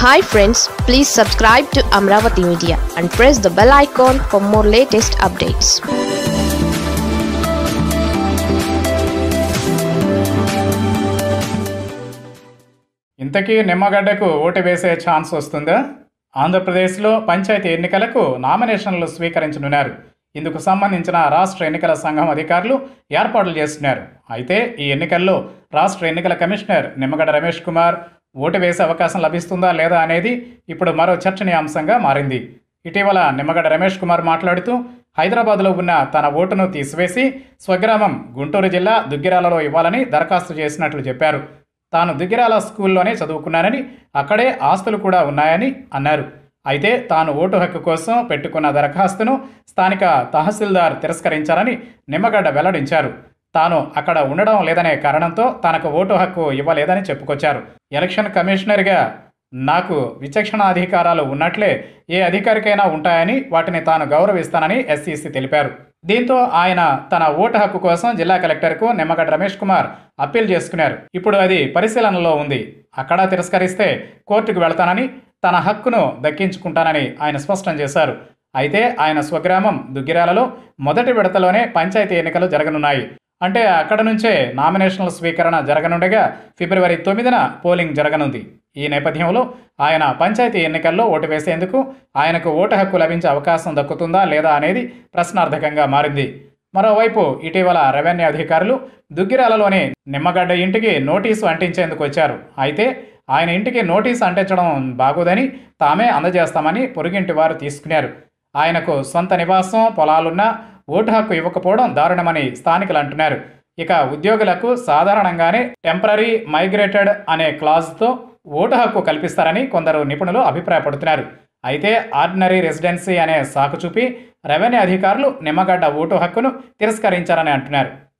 hi friends please subscribe to Amaravati media and press the bell icon for more latest updates ఇంతకీ నిమ్మగడ్డకు vote వేసే chance వస్తుందా ఆంధ్రప్రదేశ్లో పంచాయతీ ఎన్నికలకు నామినేషన్లు స్వీకరించనున్నారు ఇందుకు సంబంధించిన రాష్ట్ర ఎన్నికల సంఘం అధికారులు ఏర్పాట్లు చేస్తున్నారు అయితే ఈ ఎన్నికల్లో రాష్ట్ర ఎన్నికల కమిషనర్ నిమ్మగడ్డ రమేష్ కుమార్ ఓటు వేసే అవకాశం లభిస్తుందా లేదా అనేది ఇప్పుడు మరో చర్చనీయాంశంగా మారింది ఇటీవల నిమ్మగడ్డ రమేష్ కుమార్ మాట్లాడుతూ హైదరాబాద్లో ఉన్న తన ఓటును తీసివేసి స్వగ్రామం గుంటూరు జిల్లా దుగ్గిరాలలో ఇవ్వాలని దరఖాస్తు చేసినట్లు చెప్పారు తాను దుగ్గిరాల స్కూల్లోనే చదువుకున్నానని అక్కడే ఆస్తులు కూడా ఉన్నాయని అన్నారు అయితే తాను ఓటు హక్కు కోసం పెట్టుకున్న దరఖాస్తును స్థానిక తహసీల్దార్ తిరస్కరించారని నిమ్మగడ్డ వెల్లడించారు తాను అక్కడ ఉండడం లేదనే కారణంతో తనకు ఓటు హక్కు ఇవ్వలేదని చెప్పుకొచ్చారు ఎలక్షన్ కమిషనర్గా నాకు విచక్షణ అధికారాలు ఉన్నట్లే ఏ అధికారికైనా ఉంటాయని వాటిని తాను గౌరవిస్తానని ఎస్సీసీ తెలిపారు దీంతో ఆయన తన ఓటు హక్కు కోసం జిల్లా కలెక్టర్కు నిమ్మగడ్డ రమేష్ కుమార్ అప్పీల్ చేసుకున్నారు ఇప్పుడు అది పరిశీలనలో ఉంది అక్కడ తిరస్కరిస్తే కోర్టుకు వెళతానని తన హక్కును దక్కించుకుంటానని ఆయన స్పష్టం చేశారు అయితే ఆయన స్వగ్రామం దుగ్గిరాలలో మొదటి విడతలోనే పంచాయతీ ఎన్నికలు జరగనున్నాయి అంటే అక్కడ నుంచే నామినేషన్ల స్వీకరణ జరగనుండగా ఫిబ్రవరి తొమ్మిదిన పోలింగ్ జరగనుంది ఈ నేపథ్యంలో ఆయన పంచాయతీ ఎన్నికల్లో ఓటు వేసేందుకు ఆయనకు ఓటు హక్కు లభించే అవకాశం దక్కుతుందా లేదా అనేది ప్రశ్నార్థకంగా మారింది మరోవైపు ఇటీవల రెవెన్యూ అధికారులు దుగ్గిరాలలోని నిమ్మగడ్డ ఇంటికి నోటీసు అంటించేందుకు వచ్చారు అయితే ఆయన ఇంటికి నోటీసు అంటించడం బాగోదని తామే అందజేస్తామని పొరుగింటి వారు తీసుకున్నారు ఆయనకు సొంత నివాసం పొలాలున్నా ఓటు హక్కు ఇవ్వకపోవడం దారుణమని స్థానికులు అంటున్నారు ఇక ఉద్యోగులకు సాధారణంగానే టెంపరీ మైగ్రేటెడ్ అనే క్లాజ్తో ఓటు హక్కు కల్పిస్తారని కొందరు నిపుణులు అభిప్రాయపడుతున్నారు అయితే ఆర్డినరీ రెసిడెన్సీ అనే సాకు చూపి రెవెన్యూ అధికారులు నిమ్మగడ్డ ఓటు హక్కును తిరస్కరించారని అంటున్నారు